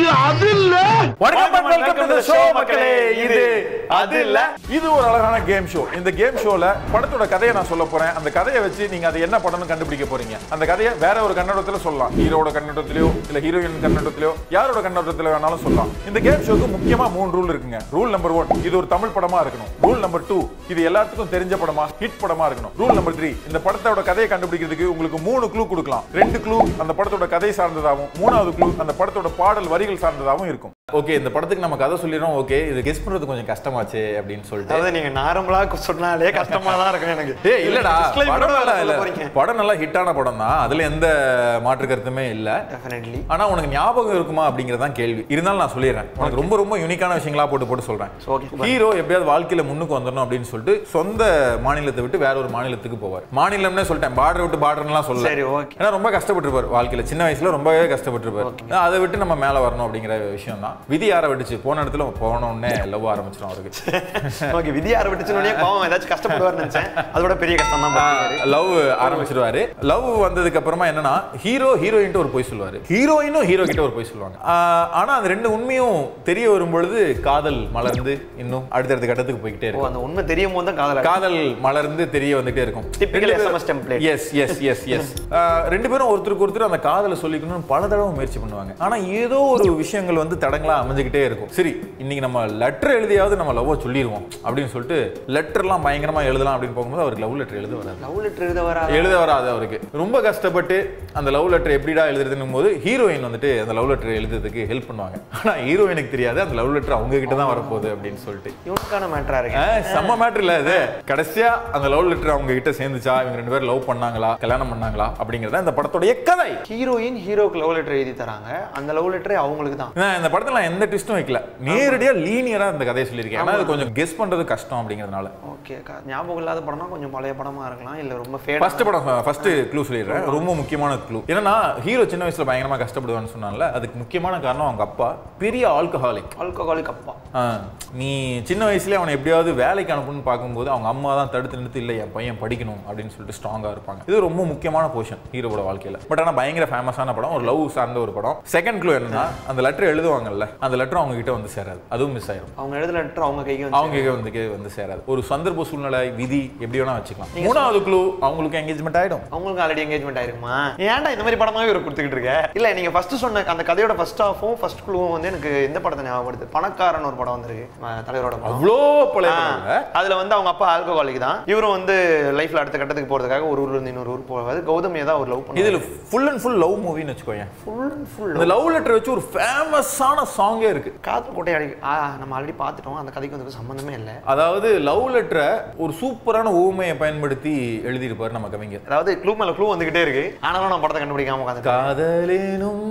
அது இல்ல வணக்கம் and welcome to the show மக்களே இது அது இல்ல இது ஒரு அழகான கேம் ஷோ இந்த கேம் ஷோல படத்தோட கதையை நான் சொல்ல போறேன் அந்த கதையை வச்சு நீங்க அது என்ன படம்னு கண்டுபிடிக்க போறீங்க அந்த கதையை வேற ஒரு கண்ணோட்டத்துல சொல்லலாம் ஹீரோட கண்ணோட்டத்திலயோ இல்ல ஹீரோயின் கண்ணோட்டத்திலயோ யாரோட கண்ணோட்டத்துல வேணாலும் சொல்லலாம் இந்த கேம் ஷோக்கு முக்கியமா மூணு ரூல் இருக்குங்க ரூல் நம்பர் ஒன் இது ஒரு தமிழ் படமா இருக்கணும் ரூல் நம்பர் டூ இது எல்லாத்துக்கும் தெரிஞ்ச படமா ஹிட் படமா இருக்கணும் ரூல் நம்பர் த்ரீ இந்த படத்தோட கதையை கண்டுபிடிக்கிறதுக்கு உங்களுக்கு மூணு க்ளூ கொடுக்கலாம் ரெண்டு க்ளூ அந்த படத்தோட கதை சார்ந்ததாகவும் மூணாவது க்ளூ அந்த படத்தோட பாடல் வரிகள் சார்ந்ததாகவும் இருக்கும் ஓகே இந்த படத்துக்கு நம்ம கதை சொல்லிடுறோம் ஓகே இது கெஸ் பண்றது கொஞ்சம் கஷ்டமாச்சு அப்படின்னு சொல்லிட்டு அதாவது நீங்க நார்மலா சொன்னாலே கஷ்டமா தான் இருக்கும் எனக்கு ஏய் இல்லடா Disclaimer படம் வேற நல்லா சொல்ல இல்ல போறீங்க. படம் நல்லா ஹிட்டான படம் தான் அதுல எந்த மாற்று கருத்துமே இல்ல டெஃபினெட்லி ஆனா உனக்கு ஞாபகம் இருக்குமா அப்படிங்கறது தான் கேள்வி இருந்தாலும் நான் சொல்லிடுறேன் உனக்கு ரொம்ப ரொம்ப யூனிக்கான விஷயங்களா போட்டு போட்டு சொல்றேன் Okay, super. ஹீரோ எப்படியாவது வாழ்க்கையில முன்னுக்கு வந்துடணும் அப்படின்னு சொல்லிட்டு சொந்த மாநிலத்தை விட்டு வேற ஒரு மாநிலத்துக்கு போவார் மாநிலம்னே சொல்லிட்டேன் பார்டர் விட்டு பார்டர்லாம் சொல்ல சரி, okay. ஏன்னா ரொம்ப கஷ்டப்பட்டிருப்பார் வாழ்க்கையில சின்ன வயசுல ரொம்பவே கஷ்டப்பட்டிருப்பார் அதை விட்டு நம்ம மேல வரணும் அப்படிங்கிற விஷயம் தான் விதி யாரை விட்டுச்சு போன இடத்துல போன உடனே லவ் ஆரம்பிச்சிடும் அவருக்கு ஓகே விதி ஆரம்பிட்டுச்சுனே பாவம் ஏதாச்சும் கஷ்டப்படுவார்னு நினைச்சேன் அதோட பெரிய கஷ்டம் தான் பாத்தீங்க. லவ் ஆரம்பிச்சிருவாரு லவ் வந்ததுக்கு அப்புறமா என்னன்னா ஹீரோ ஹீரோயின் ஒரு போய் சொல்லுவாரு ஹீரோயினும் ஹீரோ கிட்ட ஒரு போய் சொல்லுவாங்க ஆஹ் ஆனா அந்த ரெண்டு உண்மையும் தெரிய வரும் பொழுது காதல் மலர்ந்து இன்னும் அடுத்தடுத்த கட்டத்துக்கு போய்கிட்டே ஓ இருக்கும் அந்த உண்மை தெரியும் போது தான் காதல காதல் மலர்ந்து தெரிய வந்துட்டே இருக்கும் Typical SMS template. S S S S ரெண்டு பேரும் ஒருத்தருக்கு ஒருத்தர் அந்த காதலை சொல்லிக்கணும்னு பல தடவை முயற்சி பண்ணுவாங்க ஆனா ஏதோ ஒரு விஷயங்கள் வந்து தடங்களா அமைஞ்சுக்கிட்டே இருக்கும் சரி இன்னைக்கு நம்ம லெட்டர் எழுதியாவது நம்ம லவ்வ சொல்லிடுவோம் அப்படின்னு சொல்லிட்டு லெட்டர்லாம் பயங்கரமா எழுதலாம் அப்படின்னு போகும்போது அவருக்கு லவ் லெட்டர் எழுத வராது லவ் லெட்டர் எழுத வரா எழுத வராது அவருக்கு ரொம்ப கஷ்டப்பட்டு அந்த லவ் லெட்டர் எப்படிடா எழுதுறதுன்னு போது ஹீரோயின் வந்துட்டு அந்த லவ் லெட்டர் எழுதுறதுக்கு ஹெல்ப் பண்ணுவாங்க ஆனா ஹீரோயினுக்கு தெரியாது அந்த லவ் லெட்டர் அவங்க கிட்ட தான் வரப்போகுது அப்படின்னு சொல்லிட்டு இவனுக்கான மேட்டரா இருக்கு ஆ, செம்ம மேட்ரு இல்ல இது கடைசியா அந்த லவ் லெட்டர் அவங்க கிட்ட சேர்ந்துச்சா இவங்க ரெண்டு பேரும் லவ் பண்ணாங்களா கல்யாணம் பண்ணாங்களா அப்படிங்கறத இந்த படத்துடைய கதை ஹீரோயின் ஹீரோக்கு லவ் லெட்டர் எழுதி தராங்க அந்த லவ் லெட்டரே அவங்களுக்கு தான் நான் இந்த படத்துல நான் எந்த ட்விஸ்டும் வைக்கல நேரடியா லீனியரா இந்த கதையை சொல்லியிருக்கேன் ஏன்னா அது கொஞ்சம் கெஸ் பண்றது கஷ்டம் அப்படிங்கறதுனால ஓகே ஞாபகம் இல்லாத படம்னா கொஞ்சம் பழைய படமா இருக்கலாம் இல்ல ரொம்ப ஃபேட் ஃபர்ஸ்ட் படம் ஃபர்ஸ்ட் க்ளூ சொல்லிடுறேன் ரொம்ப முக்கியமான க்ளூ என்னன்னா ஹீரோ சின்ன வயசுல பயங்கரமா கஷ்டப்படுவான்னு சொன்னால அதுக்கு முக்கியமான காரணம் அவங்க அப்பா பெரிய ஆல்கஹாலிக் ஆல்கஹாலிக் அப்பா நீ சின்ன வயசுலயே அவனை எப்படியாவது வேலைக்கு அனுப்பணும்னு பார்க்கும்போது அவங்க அம்மா தான் தடுத்து நிறுத்தி இல்லை என் பையன் படிக்கணும் அப்படின்னு சொல்லிட்டு ஸ்ட்ராங்கா இருப்பாங்க இது ரொம்ப முக்கியமான போர்ஷன் ஹீரோவோட வாழ்க்கையில பட் ஆனா பயங்கர ஃபேமஸான படம் ஒரு லவ் சார்ந்த ஒரு படம் செகண்ட் க்ளூ என்னன்னா அந்த லெட்டர் எழுதுவாங்கல்ல அந்த லெட்டர் அவங்க கிட்ட வந்து சேராது அதுவும் மிஸ் ஆயிரும் அவங்க எழுதுன லெட்டர் அவங்க கைக்கு வந்து அவங்க கிட்ட வந்து வந்து சேராது ஒரு சந்தர்ப்ப சூழ்நிலை விதி எப்படி வேணா வச்சுக்கலாம் மூணாவது க்ளூ அவங்களுக்கு எங்கேஜ்மெண்ட் ஆயிடும் அவங்களுக்கு ஆல்ரெடி எங்கேஜ்மெண்ட் ஆயிருக்குமா ஏன்டா இந்த மாதிரி படமாவே இவர் கொடுத்துக்கிட்டு இருக்க இல்ல நீங்க ஃபர்ஸ்ட் சொன்ன அந்த கதையோட ஃபர்ஸ்ட் ஹாஃபும் ஃபர்ஸ்ட் குழுவும் வந்து எனக்கு இந்த படத்தை ஞாபகப்படுது பணக்காரன் ஒரு படம் வந்திருக்கு அஹ் தலைவரோட படம் அவ்வளோ பழைய ஆ, படம் இல்ல? அதுல வந்து அவங்க அப்பா ஆல்கஹாலிக் தான் இவரும் வந்து லைஃப்ல அடுத்த கட்டத்துக்கு போறதுக்காக ஒரு ஊர்ல இருந்து இன்னொரு ஊர் போவாது கௌதமியை தான் ஒரு லவ் பண்ணுவாரு இதுல ஃபுல் அண்ட் ஃபுல் லவ் மூவின்னு வச்சுக்கோயேன் ஃபுல் அண்ட் ஃபுல் இந்த லவ் லெட்டர் வச்சு ஒரு ஃபேமஸான சாங்கே இருக்கு காதல் கோட்டை அடி ஆ நம்ம ஆல்ரெடி பார்த்துட்டோம் அந்த கதைக்கு வந்து சம்மந்தமே இல்லை அதாவது லவ் லெட்டரை ஒரு சூப்பரான ஊமையை பயன்படுத்தி எழுதியிருப்பார் நம்ம கவிஞர் அதாவது க்ளூ மேல க்ளூ வந்துகிட்டே இருக்கு ஆனாலும் நான் படத்தை கண்டுபிடிக்காம உட்காந்து காதலினும்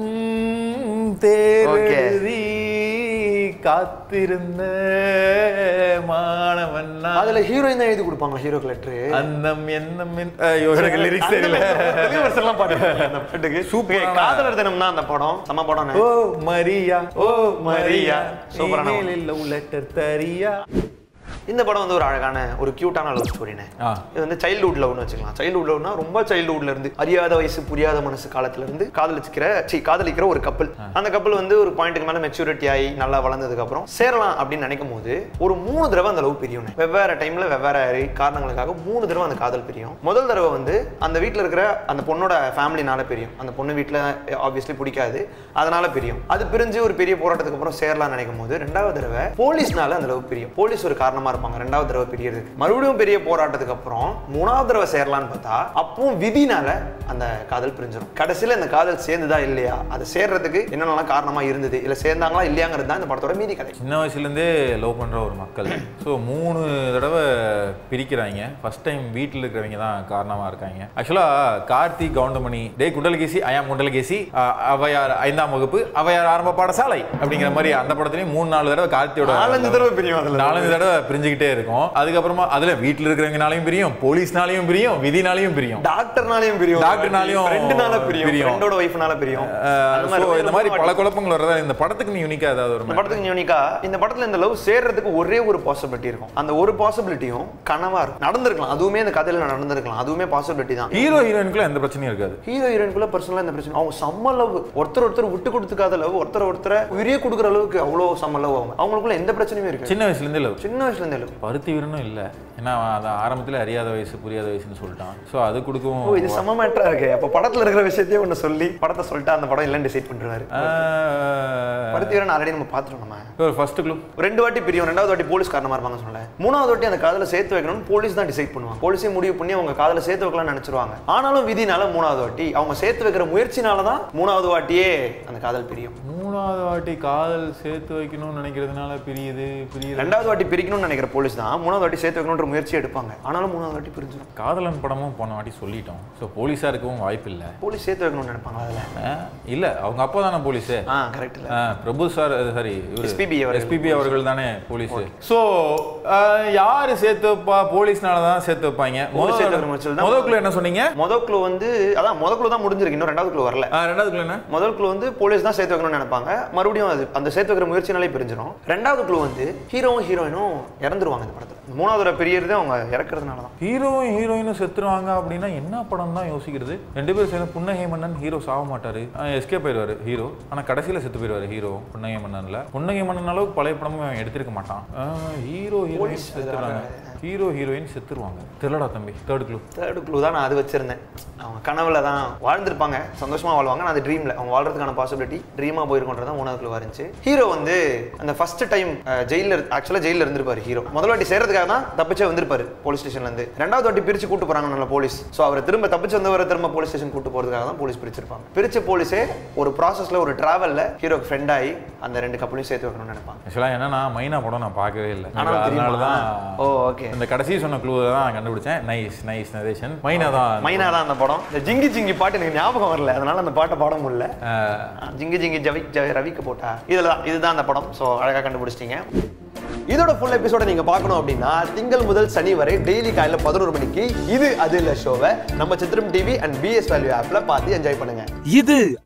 தேர்வெழுதி காத்திருந்த மாணவன் நான். அதுல ஹீரோயின் தான் எழுதி கொடுப்பாங்க ஹீரோக்கு லெட்டரு அந்தம் என்னம் என்- ஐயோ எனக்கு லிரிக்ஸ் தெரியல எல்லாம் பாட்டு அந்த பாட்டுக்கு சூப்பரான- Okay, காதலர் தினம் தான் அந்த படம் செம்ம படம் ஓ மரியா ஓ மரியா சூப்பரான லவ் லெட்டர் தரியா இந்த படம் வந்து ஒரு அழகான ஒரு கியூட்டான லவ் ஸ்டோரினே ஆ. இது வந்து சைல்ட்ஹுட் லவ்னு வச்சுக்கலாம் சைல்ட்ஹுட் லவ்னா ரொம்ப சைல்ட்ஹுட்ல இருந்து அறியாத வயசு புரியாத மனசு காலத்துல இருந்து காதலிச்சுக்கிற சி காதலிக்கிற ஒரு கப்பல் அந்த கப்பல் வந்து ஒரு பாயிண்ட்டுக்கு மேல மெச்சூரிட்டி ஆகி நல்லா வளர்ந்ததுக்கு அப்புறம் சேரலாம் அப்படின்னு நினைக்கும் போது ஒரு மூணு தடவை அந்த லவ் பிரியும் வெவ்வேறு டைம்ல வெவ்வேறு காரணங்களுக்காக மூணு தடவை அந்த காதல் பிரியும் முதல் தடவை வந்து அந்த வீட்ல இருக்கிற அந்த பொண்ணோட ஃபேமிலினால பிரியும் அந்த பொண்ணு வீட்ல ஆப்வியஸ்லி பிடிக்காது அதனால பிரியும் அது பிரிஞ்சு ஒரு பெரிய போராட்டத்துக்கு அப்புறம் சேரலாம் நினைக்கும் போது ரெண்டாவது தடவை போலீஸ்னால அந்த லவ் பிரியும் போலீஸ் ஒரு காரணமா இருப்பாங்க ரெண்டாவது தடவை பிரியறதுக்கு மறுபடியும் பெரிய போராட்டத்துக்கு அப்புறம் மூணாவது தடவை சேரலான்னு பார்த்தா அப்பவும் விதினால அந்த காதல் பிரிஞ்சிடும் கடைசியில இந்த காதல் சேர்ந்துதா இல்லையா அது சேர்றதுக்கு என்னென்னலாம் காரணமா இருந்தது இல்ல சேர்ந்தாங்களா இல்லையாங்கிறது தான் இந்த படத்தோட மீதி கதை சின்ன வயசுலேருந்தே லவ் பண்ணுற ஒரு மக்கள் ஸோ மூணு தடவை பிரிக்கிறாங்க ஃபர்ஸ்ட் டைம் வீட்டில் இருக்கிறவங்க தான் காரணமாக இருக்காங்க ஆக்சுவலாக கார்த்திக் கவுண்டமணி டே குண்டலகேசி ஐயாம் குண்டலகேசி அஹ், அவையார் ஐந்தாம் வகுப்பு அவையார் ஆரம்ப பாடசாலை அப்படிங்கிற மாதிரி அந்த படத்துலையும் மூணு நாலு தடவை கார்த்தியோட நாலஞ்சு தடவை பிரியும் அதுல நாலஞ்சு தடவை பிரிஞ்சு பிரிஞ்சுக்கிட்டே இருக்கும் அதுக்கப்புறமா அதுல வீட்டுல இருக்கிறவங்கனாலையும் பிரியும் போலீஸ்னாலையும் பிரியும் விதினாலையும் பிரியும் டாக்டர்னாலையும் பிரியும் டாக்டர்னாலையும் ஃப்ரெண்டுனால பிரியும் பிரியும். ஃப்ரெண்டோட ஒய்ஃப்னால பிரியும் அஹ், அந்த so இந்த மாதிரி ரொம்ப பல குழப்பங்கள் வரதா இந்த படத்துக்கு நீ யூனிக்கா ஏதாவது இந்த ஒரு படத்துக்கு யூனிக்கா இந்த படத்துல இந்த லவ் சேர்றதுக்கு ஒரே ஒரு பாசிபிலிட்டி இருக்கும் அந்த ஒரு பாசிபிலிட்டியும் கனவா இருக்கும் நடந்திருக்கலாம் அதுவுமே இந்த கதையில நடந்திருக்கலாம் அதுவுமே பாசிபிலிட்டி தான் ஹீரோ ஹீரோயினுக்குள்ள எந்த பிரச்சனையும் இருக்காது ஹீரோ ஹீரோயின்குள்ள பர்சனலா இந்த பிரச்சனை அவங்க செம்ம லவ் ஒருத்தர் ஒருத்தர் விட்டு கொடுத்துக்காத லவ் ஒருத்தர் ஒருத்தரை உயிரே கொடுக்குற அளவுக்கு அவ்வளோ செம்ம லவ் அவங்க அவங்களுக்குள்ள எந்த பிரச்சனையும் இருக்கு சின்ன வயசுல இருந்தே லவ் சின்ன வயசுல இருந்தே லவ் பருத்தி வீரனும் இல்ல ஏன்னா அவன் அதை ஆரம்பத்துல அறியாத வயசு புரியாத வயசுன்னு சொல்லிட்டான் சோ அது ஓ கொடுக்கவும் இது செம்ம மேட்டரா இருக்கு அப்ப படத்துல இருக்கிற விஷயத்தையே ஒண்ணு சொல்லி படத்தை சொல்லிட்டு அந்த படம் இல்லைன்னு டிசைட் பண்ணிருவாரு பருத்தி வீரன் ஆல்ரெடி நம்ம பார்த்துட்டோம் நம்ம ஒரு ஃபர்ஸ்ட் க்ளூ ரெண்டு வாட்டி பிரியும் ரெண்டாவது வாட்டி போலீஸ் காரணமா இருப்பாங்க சொன்னல மூணாவது வாட்டி அந்த காதல சேர்த்து வைக்கணும்னு போலீஸ் தான் டிசைட் பண்ணுவாங்க போலீஸே முடிவு பண்ணி அவங்க காதல சேர்த்து வைக்கலாம்னு நினைச்சிருவாங்க ஆனாலும் விதினால மூணாவது வாட்டி அவங்க சேர்த்து வைக்கிற முயற்சினால தான் மூணாவது வாட்டியே அந்த காதல் பிரியும் மூணாவது வாட்டி காதல் சேர்த்து வைக்கணும்னு நினைக்கிறதுனால பிரியுது பிரியுது ரெண்டாவது வாட்டி பிரிக்கணும்னு நினைக்கிற போலீஸ் தான் மூணாவது வாட்டி சேர்த்து வைக்கணும்ன்ற முயற்சி எடுப்பாங்க ஆனாலும் மூணாவது வாட்டி பிரிஞ்சிடும் காதலன் படமும் போன வாட்டி சொல்லிட்டோம் ஸோ போலீஸா இருக்கவும் வாய்ப்பு இல்லை போலீஸ் சேர்த்து வைக்கணும்னு நினைப்பாங்க அதுல இல்ல அவங்க அப்பா தானே போலீஸு ஆ கரெக்ட் இல்ல பிரபு சார் சாரி SPB அவர்கள். எஸ்பிபி அவர்கள் தானே போலீஸ் ஸோ யாரு சேர்த்து வைப்பா போலீஸ்னால தான் சேர்த்து வைப்பாங்க போலீஸ் சேர்த்து வைக்கிற முயற்சியில் தான் முதல்ல என்ன சொன்னீங்க முதல் குழு வந்து அதான் முதல் குழு தான் முடிஞ்சிருக்கு இன்னும் ரெண்டாவது குழு வரல ஆ, ரெண்டாவது குழு என்ன முதல் குழு வந்து போலீஸ் தான் சேர்த்து வைக்கணும்னு நினைப்பாங்க மறுபடியும் அது அந்த சேர்த்து வைக்கிற முயற்சினாலே பிரிஞ்சிடும் ரெண்டாவது குழு வந்து ஹீரோவும் ஹீரோயினும் இறந்துருவாங்க இந்த படத்துல மூணாவது தடவை பிரியறது அவங்க இறக்குறதுனால தான் ஹீரோவும் ஹீரோயினும் செத்துருவாங்க அப்படின்னா என்ன படம் தான் யோசிக்கிறது ரெண்டு பேரும் சேர்ந்து புன்னகை மன்னன் ஹீரோ சாக மாட்டாரு எஸ்கே போயிடுவாரு ஹீரோ ஆனா கடைசியில செத்து போயிடுவாரு ஹீரோ புன்னகை மன்னன்ல புன்னகை மன்னன் அளவுக்கு பழைய படமும் அவன் எடுத்திருக்க மாட்டான் ஹீரோ ஹீரோயின் செத்துறாங்க ஹீரோ ஹீரோயின் செத்துருவாங்க தெரியலடா தம்பி தேர்ட் க்ளூ தேர்டு குழு தான் நான் அது வச்சிருந்தேன் அவங்க கனவுல தான் வாழ்ந்திருப்பாங்க சந்தோஷமா வாழ்வாங்க நான் அது ட்ரீம்ல அவங்க வாழ்றதுக்கான பாசிபிலிட்டி ட்ரீமா போயிருக்கோன்றது தான் மூணாவது குழுவா இருந்துச்சு ஹீரோ வந்து அந்த ஃபர்ஸ்ட் டைம் ஜெயில ஆக்சுவலா ஜெயில இருந்திருப்பாரு ஹீரோ முதல் வாட்டி சேர்றதுக்காக தான் தப்பிச்சே வந்திருப்பாரு போலீஸ் ஸ்டேஷன்ல இருந்து ரெண்டாவது வாட்டி பிரிச்சு கூட்டு போறாங்க நல்ல போலீஸ் ஸோ அவர் திரும்ப தப்பிச்சு வந்தவரை திரும்ப போலீஸ் ஸ்டேஷன் கூட்டு போறதுக்காக தான் போலீஸ் பிரிச்சிருப்பாங்க பிரிச்ச போலீஸே ஒரு ப்ராசஸ்ல ஒரு டிராவல்ல ஹீரோக்கு ஃப்ரெண்ட் ஆகி அந்த ரெண்டு கப்பலையும் சேர்த்து வைக்கணும்னு நினைப்பாங்க ஆக்சுவலாக என்னன்னா மைனா படம் நான் பார்க்கவே இல்லை ஆனா தெரியுமா? அதனால தான் ஓ ஓகே இந்த கடைசி சொன்ன க்ளூ தான் நான் கண்டுபிடிச்சேன் நைஸ் நைஸ் நரேஷன் மைனா தான் மைனா தான் அந்த படம் இந்த ஜிங்கி ஜிங்கி பாட்டு எனக்கு ஞாபகம் வரல அதனால அந்த பாட்டை பாட முடியல அஹ், ஆ, ஜிங்கி ஜிங்கி ஜவி ஜவி ரவிக்கு போட்டா இதில் தான் இதுதான் அந்த படம் ஸோ அழகாக கண்டுபிடிச்சிட்டீங்க இதோட ஃபுல் எபிசோட நீங்க பார்க்கணும் அப்படின்னா திங்கள் முதல் சனி வரை டெய்லி காலையில பதினோரு மணிக்கு இது அது இல்ல ஷோவை நம்ம சித்திரம் டிவி அண்ட் பிஎஸ் வேல்யூ ஆப்ல பார்த்து என்ஜாய் பண்ணுங்க இது